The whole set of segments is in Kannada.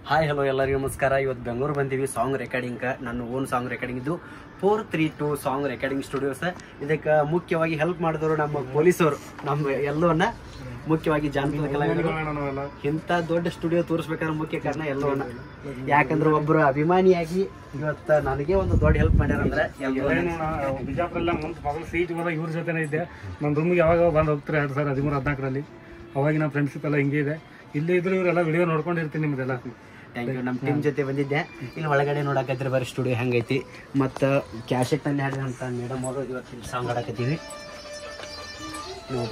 ಹಾಯ್ ಹಲೋ ಎಲ್ಲರಿಗೂ ನಮಸ್ಕಾರ ಇವತ್ತು ಬೆಂಗಳೂರು ಬಂದೀವಿ ಸಾಂಗ್ ರೆಕಾರ್ಡಿಂಗ್ ನನ್ನ ಓನ್ ಸಾಂಗ್ ರೆಕಾರ್ಡಿಂಗ್ ಇದು four three two song recording studios ಇದಕ್ಕೆ ಮುಖ್ಯವಾಗಿ ಹೆಲ್ಪ್ ಮಾಡಿದವರು ನಮ್ಮ ಪೊಲೀಸರು ನಮ್ಮ ಎಲ್ಲವನ್ನ ಮುಖ್ಯವಾಗಿ ಜಾನಪದ ಕಲಾವಿದರು ಇಂಥ ದೊಡ್ಡ ಸ್ಟುಡಿಯೋ ತೋರಿಸ್ಬೇಕಾದ್ರೆ ಮುಖ್ಯ ಕಾರಣ ಎಲ್ಲವನ್ನ ಯಾಕಂದ್ರೆ ಒಬ್ಬರು ಅಭಿಮಾನಿಯಾಗಿ ಇವತ್ತ ನನಗೆ ಒಂದು ದೊಡ್ಡ ಹೆಲ್ಪ್ ಮಾಡ್ಯಾರ ಅಂದ್ರೆ ಎಲ್ಲವನ್ನ ಬಿಜಾಪುರ ಎಲ್ಲ ಮುಂದೆ ಮೊದಲು ಸೀಟ್ ಹೋದಾಗ ಇವ್ರ ಜೊತೆನೇ ಇದ್ದೆ ನನ್ನ ರೂಮಿಗೆ ಯಾವಾಗ ಬಂದು ಹೋಗ್ತಾರೆ ಎರಡು ಸಾವಿರದ ಹದಿಮೂರು ಹದಿನಾಲ್ಕರಲ್ಲಿ ಅವಾಗ ನಮ್ಮ ಫ್ರೆಂಡ್ಶಿಪ್ ಎಲ್ಲ ಹಿಂಗೆ ಇದೆ ಇಲ್ಲೇ ಇದ್ರು ಇವರೆಲ್ಲ ವಿಡಿಯೋ ನೋಡ್ಕೊಂಡಿರ್ತೀನಿ ನಿಮ್ದೆಲ್ಲ ಥ್ಯಾಂಕ್ ಯು ನಮ್ಮ ಟೀಮ್ ಜೊತೆ ಬಂದಿದ್ದೆ ಇಲ್ಲಿ ಒಳಗಡೆ ನೋಡಕತ್ತಿರ ಬರೀ ಸ್ಟುಡಿಯೋ ಹೆಂಗೈತಿ ಮತ್ತು ಕ್ಯಾಶೆಟ್ನಲ್ಲಿ ಹಾಡಿದಂಥ ಮೇಡಮ್ ಅವರು ಇವತ್ತು ಸಾಂಗ್ ಹಾಡಕತ್ತೀವಿ ನೋಡಿ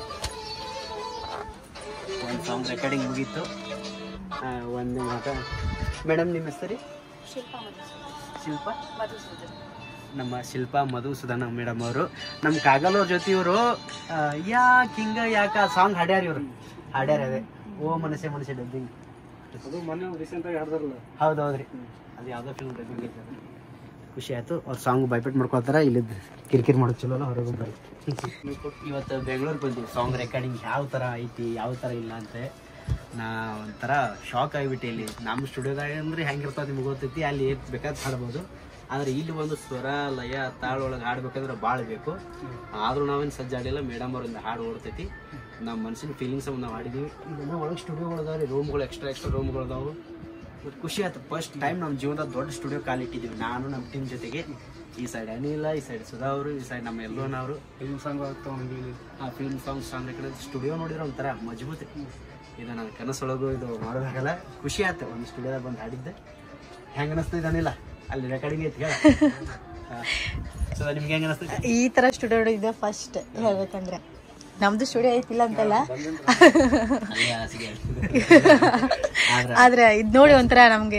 ಒಂದು ಸಾಂಗ್ ರೆಕಾರ್ಡಿಂಗ್ ಮುಗೀತು ಆ, ಒಂದು ಮಾತ ಮೇಡಮ್ ನಿಮ್ಮ ಹೆಸರು ಶಿಲ್ಪ ನಮ್ಮ ಶಿಲ್ಪಾ ಮಧುಸೂದನ ಮೇಡಮ್ ಅವರು ನಮ್ಮ ಕಾಗಲವ್ರ ಜೊತೆ ಇವರು ಯಾಕೆ ಹಿಂಗ ಯಾಕ ಸಾಂಗ್ ಹಾಡ್ಯಾರ ಇವರು ಹಾಡ್ಯಾರ ಅದೇ ಓ ಮನಸ್ಸೆ ಮನಸ್ಸೆ ಡಬ್ಬಿಂಗ್ ಅದು ಮೊನ್ನೆ ರೀಸೆಂಟಾಗಿ ಹಾಡ್ದಾರಲ್ಲ ಹೌದೌದ್ರಿ ಅದು ಯಾವ್ದೋ ಫಿಲ್ಮ್ ಡಬ್ಬಿಂಗ್ ಐತೆ ಖುಷಿ ಆಯ್ತು ಅವ್ರ ಸಾಂಗ್ ಬೈಪೇಟ್ ಮಾಡ್ಕೊತಾರ ಇಲ್ಲಿದ್ದು ಕಿರಿಕಿರಿ ಮಾಡೋದು ಚಲೋ ಅಲ್ಲ ಹೊರಗೆ ಬರ್ರಿ ಇವತ್ತು ಬೆಂಗಳೂರಿಗೆ ಬಂದೀವಿ ಸಾಂಗ್ ರೆಕಾರ್ಡಿಂಗ್ ಯಾವ ಥರ ಐತಿ ಯಾವ ಥರ ಇಲ್ಲ ಅಂತ ನಾ ಒಂಥರ ಶಾಕ್ ಆಗಿಬಿಟ್ಟೆ ಇಲ್ಲಿ ನಮ್ಮ ಸ್ಟುಡಿಯೋದಾಗ ಅಂದ್ರೆ ಹೆಂಗಿರ್ತದೆ ನಿಮ್ಗೆ ಗೊತ್ತೈತಿ ಅಲ್ಲಿ ಏನ್ ಬೇಕಾದ್ರೆ ಹಾಡ್ಬೋದು ಆದ್ರೆ ಇಲ್ಲಿ ಒಂದು ಸ್ವರ ಲಯ ತಾಳ ಒಳಗೆ ಹಾಡ್ಬೇಕಂದ್ರೆ ಭಾಳ ಬೇಕು ಆದ್ರೂ ನಾವೇನು ಸಜ್ಜಾಡಿಲ್ಲ ಮೇಡಮ್ ಅವರಿಂದ ಹಾಡು ಓಡ್ತೈತಿ ನಮ್ಮ ಮನಸ್ಸಿನ ಫೀಲಿಂಗ್ಸ್ ನಾವು ಹಾಡಿದೀವಿ ಇದನ್ನ ಒಳಗೆ ಸ್ಟುಡಿಯೋಗಳು ಅದಾವೆ ರೂಮ್ಗಳು ಎಕ್ಸ್ಟ್ರಾ ಎಕ್ಸ್ಟ್ರಾ ರೂಮ್ಗಳು ಅದಾವು ಬಟ್ ಖುಷಿ ಆಯ್ತು ಫಸ್ಟ್ ಟೈಮ್ ನಮ್ಮ ಜೀವನದ ದೊಡ್ಡ ಸ್ಟುಡಿಯೋ ಕಾಲಿಟ್ಟಿದ್ದೀವಿ ನಾನು ನಮ್ಮ ಟೀಮ್ ಜೊತೆಗೆ ಈ ಸೈಡ್ ಅನಿಲ ಈ ಸೈಡ್ ಸುಧಾ ಅವರು ಈ ಸೈಡ್ ನಮ್ಮ ಎಲ್ಲೋನವರು ಫಿಲ್ಮ್ ಸಾಂಗ್ ಆಗ್ತಾವ ಹಂಗೆ ಇಲ್ಲಿ ಆ film song song record studio ನೋಡಿದ್ರೆ ಒಂಥರ ಮಜಬೂತಿ ಇದು ನನ್ನ ಕನಸೊಳಗು ಇದು ಮಾಡೋದಾಗಲ್ಲ ಖುಷಿ ಆಯ್ತು ಒಂದು ಸ್ಟುಡಿಯೋದಾಗ ಬಂದು ಹಾಡಿದ್ದೆ ಹೆಂಗೆ ಅನಿಸ್ತಾ ಇದ್ದಾನಿಲ್ಲ ಅಲ್ಲಿ ರೆಕಾರ್ಡಿಂಗ್ ಐತಿ ಹೇಳ ಸುಧಾ ನಿಮ್ಗೆ ಹೆಂಗೆ ಅನಿಸ್ತೈತಿ ಈ ತರ ಸ್ಟುಡಿಯೋ ಇದೆ ಫಸ್ಟ್ ಹೇಳ್ಬೇಕಂದ್ರೆ ನಮ್ದು ಸ್ಟುಡಿಯೋ ಐತಿಲ್ಲ ಅಂತಲ್ಲ ಅಲ್ಲಿ ಹಾಸಿಗೆ ಆದ್ರೆ ಆದ್ರೆ ಇದ್ ನೋಡಿ ಒಂಥರ ನಮ್ಗೆ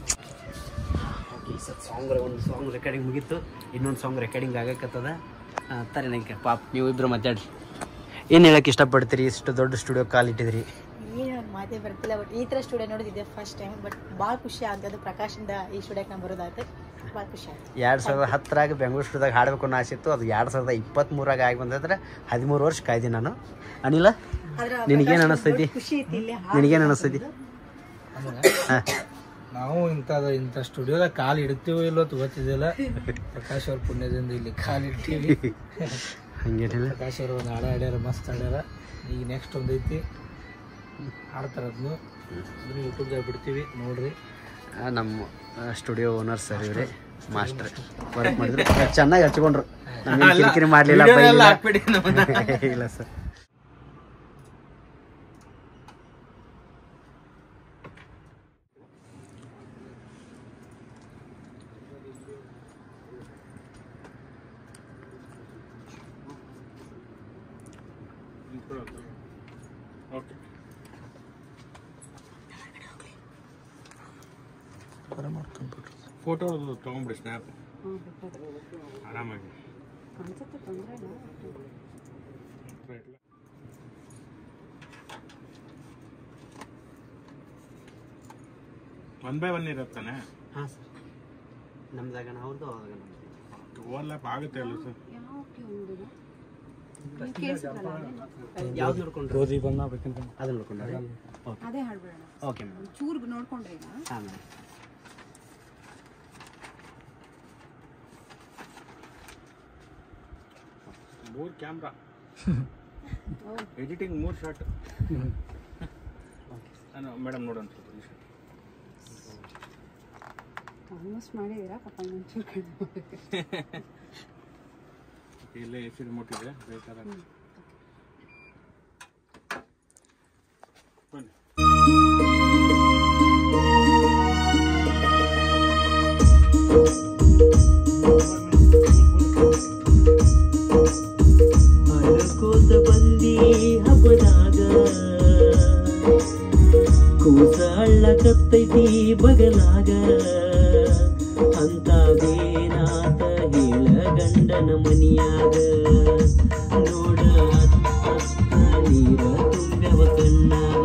ಸಾಂಗ್ ಒಂದು ಸಾಂಗ್ ರೆಕಾರ್ಡಿಂಗ್ ಮುಗೀತು ಇನ್ನೊಂದು ಸಾಂಗ್ ರೆಕಾರ್ಡಿಂಗ್ ಆಗಕತ್ತದ ತಾರೆ ನಂಗೆ ಪಾಪ ನೀವು ಇಬ್ರು ಮಾತಾಡ್ರಿ ಏನು ಹೇಳಕ್ಕೆ ಇಷ್ಟಪಡ್ತೀರಿ ಇಷ್ಟು ದೊಡ್ಡ ಸ್ಟುಡಿಯೋ ಕಾಲಿಟ್ಟಿದ್ರಿ ಏನು ಮಾತೇ ಬರ್ತಿಲ್ಲ ಬಟ್ ಈ ತರ ಸ್ಟುಡಿಯೋ ನೋಡಿದ್ದೆ ಫಸ್ಟ್ ಟೈಮ್ ಬಟ್ ಭಾಳ ಖುಷಿ ಆಗ್ತದೆ ಪ್ರಕಾಶಿಂದ ಈ ಸ್ಟುಡಿಯೋಕ್ಕೆ ನಾವು ಬರೋದಾಯ್ತು ಭಾಳ ಖುಷಿ ಆಯ್ತು ಎರಡು ಸಾವಿರದ ಹತ್ತರಾಗ ಬೆಂಗಳೂರು ಸ್ಟುಡಿಯೋದಾಗ ಹಾಡ್ಬೇಕು ಅನ್ನೋ ಆಸೆ ಇತ್ತು ಅದು ಎರಡು ಸಾವಿರದ ಇಪ್ಪತ್ತ್ಮೂರಾಗ ಆಗಿ ಬಂದಿದ್ರೆ ಹದಿಮೂರು ವರ್ಷ ಕಾಯ್ದೆ ನಾನು ಅನಿಲ ಆದ್ರೆ ನಿನಗೇನು ಅನಿಸ್ತೈತಿ ಖುಷಿ ಐತಿ ಇಲ್ಲಿ ನಿನಗೇನು ಅನಿಸ್ತೈತಿ ಹಾಂ ನಾವು ಇಂಥದ್ದು ಇಂಥ ಸ್ಟುಡಿಯೋದಾಗ ಕಾಲು ಇಡ್ತೀವೋ ಇಲ್ಲೋ ಅಂತ ಗೊತ್ತಿದ್ದಿಲ್ಲ ಪ್ರಕಾಶ್ ಅವ್ರ ಪುಣ್ಯದಿಂದ ಇಲ್ಲಿ ಕಾಲು ಇಡ್ತೀವಿ ಹಂಗೇನಿಲ್ಲ ಪ್ರಕಾಶ್ ಅವ್ರು ಒಂದು ಹಾಡು ಹಾಡ್ಯಾರ ಮಸ್ತ್ ಹಾಡ್ಯಾರ ಈಗ ನೆಕ್ಸ್ಟ್ ಒಂದು ಐತಿ ಹಾಡ್ತಾರ ಅದನ್ನು ಅದನ್ನು ಯೂಟ್ಯೂಬ್ದಾಗ ಬಿಡ್ತೀವಿ ನೋಡ್ರಿ ಆ, ನಮ್ಮ ಸ್ಟುಡಿಯೋ ಓನರ್ ಸರ್ ಇವ್ರೆ ಮಾಸ್ಟರ್ ವರ್ಕ್ ಮಾಡಿದ್ರು ಚೆನ್ನಾಗಿ ಹಚ್ಕೊಂಡ್ರು ನಮ್ಗೇನ್ ಕಿರಿಕಿರಿ ಮಾಡಲಿಲ್ಲ ಇಲ್ಲ ಸರ್ ಓಕೆ ಫೋಟೋ ತೊಗೊಂಬಿಡಿ ಸ್ನ್ಯಾಪ್ ಆರಾಮಾಗಿ ಒನ್ ಬೈ ಒನ್ ಇರುತ್ತಾನೆ ಹಾಂ ಸರ್ ನಮ್ದಾಗ ಅವ್ರದ್ದು ಅವಾಗ ನಮ್ದು ಓವರ್ಲ್ಯಾಪ್ ಆಗುತ್ತೆ ಅಲ್ಲ ಸರ್ ಯಾವ್ದು ನೋಡ್ಕೊಂಡ್ರು ಗೋಧಿ ಬಣ್ಣ ಬೇಕಂತ ಅದನ್ನ ನೋಡ್ಕೊಂಡ್ರೆ ಅದೇ ಹಾಡ್ಬೇಡ ಓಕೆ ಮೇಡಮ್ ಚೂರ್ ನೋಡ್ಕೊಂಡ್ರೆ ಈಗ ಹಾಂ ಮೇಡಮ್ ಮೂರು ಕ್ಯಾಮ್ರಾ ಎಡಿಟಿಂಗ್ ಮೂರು ಶಾಟ್ ನಾನು ಮೇಡಮ್ ನೋಡೋಣ ಸ್ವಲ್ಪ ಈ shot. ಆಲ್ಮೋಸ್ಟ್ ಮಾಡಿದ್ದೀರಾ ಪಾಪ ಒಂಚೂರು ಕಡಿಮೆ ಇಲ್ಲೇ ಎ ಸಿ ರಿಮೋಟ್ ಇದೆ ಬೇಕಾದ್ರೆ ಬನ್ನಿ ಅಳಕೋತ ಬಂದಿ ಹಬ್ಬದಾಗ ಕೂಸ ಅಳ್ಳಕತ್ತೈತಿ ಬಗಲಾಗ ಅಂತಾದೇನಾತ ಹೇಳ ಗಂಡನ ಮನಿಯಾಗ ನೋಡ ಅತ್ತ ಅತ್ತ ನೀರ ತುಂಬ್ಯವ ಕಣ್ಣಾಗ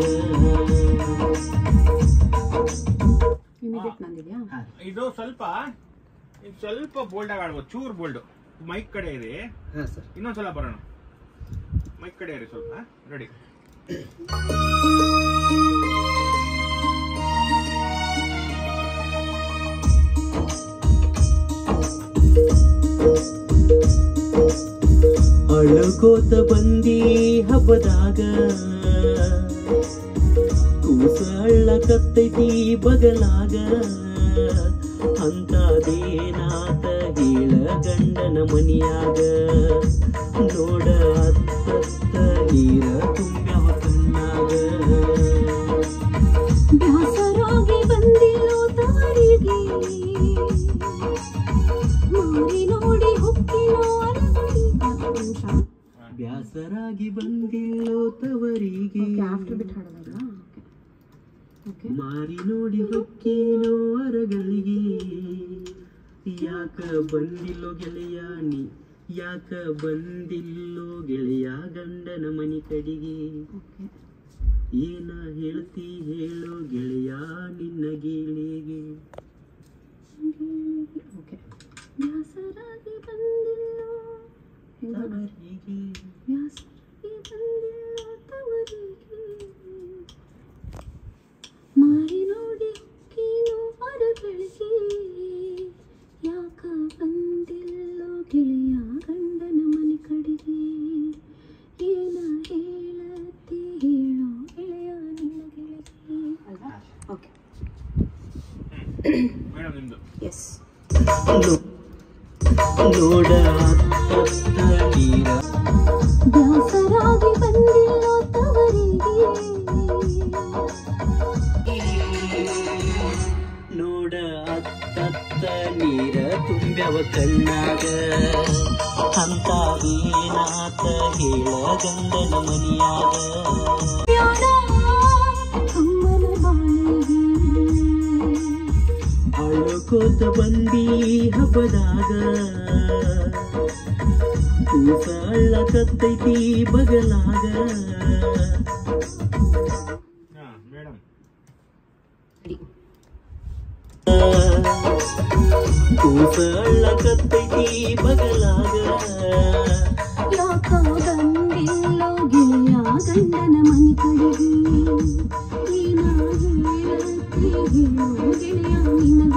ಇಮಿಡಿಯೇಟ್ ನಂದಿದ್ಯಾ ಇದು ಸ್ವಲ್ಪ ಇದು ಸ್ವಲ್ಪ ಬೋಲ್ಡ್ ಆಗಿ ಆಡ್ಬೋದು ಚೂರ್ ಬೋಲ್ಡ್ ಮೈಕ್ ಕಡೆ ಇದೆ ಹಾಂ ಸರ್ ಇನ್ನೊಂದ್ಸಲ ಬರೋಣ ಮೈಕ್ ಕಡೆ ಇರಿ ಸ್ವಲ್ಪ ರೆಡಿ ಅಳುಕೋತ ಬಂದಿ ಹಬ್ಬದಾಗ ಕೂಸಳ್ಳ ಕತ್ತೈತಿ ಬಗಲಾಗ ಅಂತದೇನಾತ ಹೇಳ ಗಂಡನ ಮನಿಯಾಗ ನೋಡ ಅತ್ತತ್ತ ನೀರ ತುಂಬ್ಯವ ಕಣ್ಣಾಗ ಬ್ಯಾಸರಾಗಿ ಬಂದಿಲ್ಲೋ ತಾರಿಗೆ ಮಾರಿ ನೋಡಿ ಹೊಕ್ಕಿನೋ ಅರಗಡಿ ಹತ್ತು ನಿಮಿಷ ಬ್ಯಾಸರಾಗಿ ಬಂದಿಲ್ಲೋ ತವರಿಗೆ ಆಫ್ಟರ್ ಬಿಟ್ ಹಾಡೋದಲ್ವಾ ಓಕೆ ಮಾರಿ ನೋಡಿ ಹೊಕ್ಕೇನೋ ಅರಗಳಿಗೆ ಯಾಕ ಬಂದಿಲ್ಲೋ ಗೆಳೆಯ ನೀ ಯಾಕ ಬಂದಿಲ್ಲೋ ಗೆಳೆಯ ಗಂಡನ ಮನಿ ಕಡಿಗೆ ಓಕೆ ಏನ ಹೇಳ್ತಿ ಹೇಳೋ ಗೆಳೆಯ ನಿನ್ನ ಗೇಳಿಗೆ ಓಕೆ ಬ್ಯಾಸರಾಗಿ ಬಂದಿಲ್ಲೋ ತವರಿಗೆ ಬ್ಯಾಸರಾಗಿ ಬಂದಿಲ್ಲೋ ತವರಿಗೆ ಮಾರಿ ನೋಡಿ ಹೊಕ್ಕಿನೋ ಅರಗಳಿಗೆ ಯಾಕ ಬಂದಿಲ್ಲೋ ಗೆಳೆಯ ಗಂಡನ ಮನೆ ಕಡೆಗೆ ಏನ ಹೇಳತ್ತಿ ಹೇಳೋ ಗೆಳೆಯ ನಿನ್ನ ಗೆಳತಿ ಅಲ್ವಾ ಓಕೆ ಎಸ್ ನೋಡ ಅತ್ತತ್ತ ನೀರ ಬ್ಯಾಸರಾಗಿ ಬಂದಿಲ್ಲೋ ತವರಿಗೆ ನೋಡ ಅತ್ತತ್ತ ನೀರ ತುಂಬ್ಯವ ಕಣ್ಣಾಗ ಅಂತದೇನಾತ ಹೇಳ ಗಂಡನ ಮನಿಯಾಗ ಯಾಡ ಅಮ್ಮನ ಬಾಳಿಗೆ ಅಳುಕೋತ ಬಂದಿ ಹಬ್ಬದಾಗ ಕೂಸಳ್ಳ ಕತ್ತೈತಿ ಬಗಲಾಗ ಕೂಸಳ್ಳ ಕತ್ತೈತಿ ಬಗಲಾಗ ಯಾಕ ಬಂದಿಲ್ಲೋ ಗೆಳೆಯ ಗಂಡನ ಮನೆ ಕಡೆಗೆ ಏನ ಹೇಳತ್ತಿ ಹೇಳೋ ಗೆಳೆಯ ನಿನ್ನ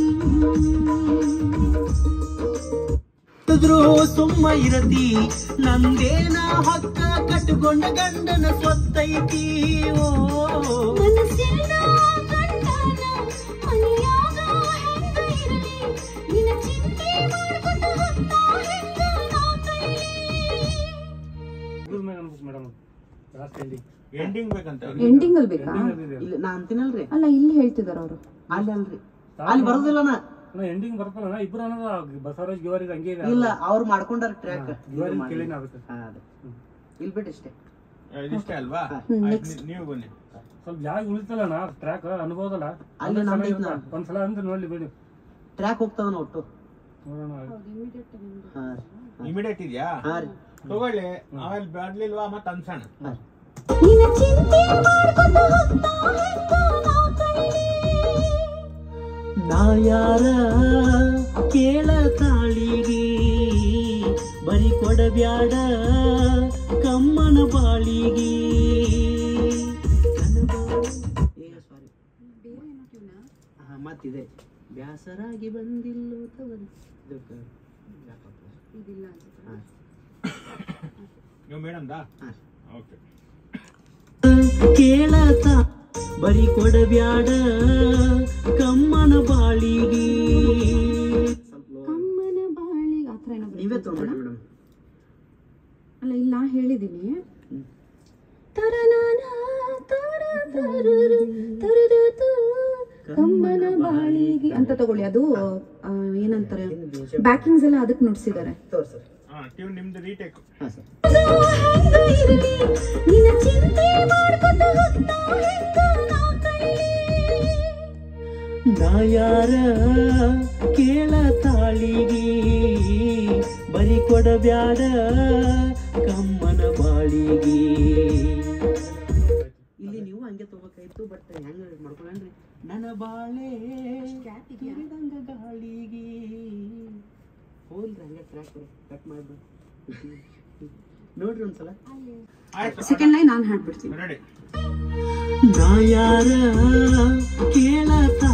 ಇದ್ರು ಸುಮ್ಮ ಇರತಿ ನಂದೇನ ಹೊಕ್ಕ ಕಟ್ಟುಕೊಂಡ ಗಂಡನ ಸ್ವತ್ತೈತಿ ಓ ಮನಸ್ಸಿನ ಗಂಡನ ಮನೆಯಾಗ ಹೆಂಗ ಇರಲಿ ನಿನ್ನ ಚಿಂತೆ ಮಾಡ್ಕೊತ ಹೊತ್ತ ಹೆಂಗ ನಾ ಕೈಲಿ ಇದ್ರ ಮ್ಯಾಗ ಅನ್ಬೇಕು ಮೇಡಮ್ ಲಾಸ್ಟ್ ಎಂಡಿಂಗ್ ಎಂಡಿಂಗ್ ಬೇಕಂತ ಎಂಡಿಂಗ್ ಅಲ್ಲಿ ಬೇಕಾ ಇಲ್ಲ ನಾ ಅಂತೀನಲ್ರಿ ಅಲ್ಲ ಇಲ್ಲಿ ಹೇಳ್ತಿದಾರ ಅವರು ಅಲ್ಲಿ ಅಲ್ರಿ ಅಲ್ಲಿ ಬರೋದಿಲ್ಲ ನಾ ಎಂಡಿಂಗ್ ಬರ್ತಲ್ಲ ಇಬ್ರು ಅನ್ನೋದು ಬಸವರಾಜ್ ಗಿವಾರಿಗೆ ಹಂಗೆ ಇದೆ ಇಲ್ಲ ಅವ್ರು ಮಾಡ್ಕೊಂಡಾರ ಟ್ರ್ಯಾಕ್ ಗಿವಾರಿಗೆ ಕೇಳಿನ ಅದಕ್ಕೆ ಇಲ್ಲಿ ಬಿಟ್ಟು ಇಷ್ಟೇ ಇದಿಷ್ಟೇ ಅಲ್ವಾ ಹ್ಮ್, ಆಯ್ತು, next. ನೀ- ನೀವು ಬನ್ನಿ ಸ್ವಲ್ಪ ಜಾಗ ಉಳಿತಲ್ಲ ನಾ ಟ್ರ್ಯಾಕ್ ಅನ್ಬೋದಲ್ಲ ಅಲ್ಲಿ ಒಂದೊಂದ್ ಸಲ ನಮ್ದು ಇರುತ್ತೆ. ಇದ್ನ. ಒಂದ್ಸಲ ಅಂದ್ರೆ ನೋಡ್ಲಿ ಬಿಡಿ ಟ್ರ್ಯಾಕ್ ಹೋಗ್ತದ ಒಟ್ಟು ನೋಡೋಣ ಹಾ ಇಮಿಡಿಯೇಟ್ ಇದೆಯಾ ಹಾ ರೀ ತಗೊಳ್ಳಿ ಆಮೇಲೆ ಬರ್ಲಿಲ್ವಾ ಮತ್ತೆ ಅನ್ಸೋಣ ನಿನ್ನ ಚಿಂತೆ ಮಾಡ್ಕೊತ ಹೊತ್ತ ಹೆಂಗ ನಾ ಕೈಲಿ ನಾ ಯಾರ ಕೇಳ ತಾಳಿಗೆ ಬರಿ ಕೊಡಬ್ಯಾಡ ಕಮ್ಮನ ಬಾಳಿಗೆ ನನ್ನ ಬಾಳ- ಏ ಸಾರಿ ಹಾ ಮತ್ತಿದೆ ಬ್ಯಾಸರಾಗಿ ಬಂದಿಲ್ಲೋ ತವರಿ ಇದಕ್ಕೆ ಯಾಕಪ್ಪ? ಇದಿಲ್ಲ ಅನ್ಸುತ್ತೆ ಹಾ. ನೀವು ಮೇಡಮ್ ದಾ ಹಾ. ಓಕೆ ಕೇಳತ ಬರಿ ಕೊಡಬ್ಯಾಡ ಕಮ್ಮನ ಬಾಳಿಗೆ ಸ್ವಲ್ಪ low. ಕಮ್ಮನ ಬಾಳಿಗೆ ಆ ಥರ ಏನೋ ನೀವೇ ಬರುತ್ತೆ ತಗೊಂಡ್ಬಿಡಿ ಮೇಡಮ್ ಅಲ್ಲ ಇಲ್ಲಿ ನಾ ಹೇಳಿದ್ದೀನಿ ತರನಾನ ತರ ತರರು ತರರು ತು. ಕಮ್ಮನ ಬಾಳಿಗೆ ಅಂತ ತಗೊಳ್ಳಿ ಅದು ಆ, ಏನಂತಾರೆ ಬ್ಯಾಕಿಂಗ್ಸ್ ಎಲ್ಲ ಅದಕ್ಕೆ ನುಡ್ಸಿದ್ದಾರೆ ತೋರ್ಸರ್ ಹಾ ಟ್ಯೂನ್ ನಿಮ್ದು ರೀಟೇಕ್ ಹಾ ಸರ್ ಹೆಂಗ ಇರಲಿ ನಿನ್ನ ಚಿಂತೆ ಮಾಡ್ಕೊತ ಹೊತ್ತ ಹೆಂಗ ನಾ ಕೈಲಿ ನಾ ಯಾರ ಕೇಳ ತಾಳಿಗೆ ಬರಿ ಕೊಡಬ್ಯಾಡ ಕಮ್ಮನ ಬಾಳಿಗೆ ಇಲ್ಲಿ ನೀವು ಹಂಗೆ ತಗೋಬೇಕಾಯ್ತು ಬಟ್ ಹೆಂಗ ಮಾಡ್ಕೊಳ್ಳೇನ್ರಿ ನನ್ನ ಬಾಳೆ ಹಿರಿದಂಗ ಗಾಳಿಗೆ ಹೋಲ್ರಿ ಹಂಗೆ ಟ್ರ್ಯಾಕ್ ಕಟ್ ಮಾಡ್ಬಿಡು ನೋಡ್ರಿ ಒಂದ್ಸಲ ಆಯ್ತು ಸೆಕೆಂಡ್ ಲೈನ್ ನಾನು ಹಾಡ್ಬಿಡ್ತೀನಿ ರೆಡಿ ನಾ ಯಾರ ಕೇಳ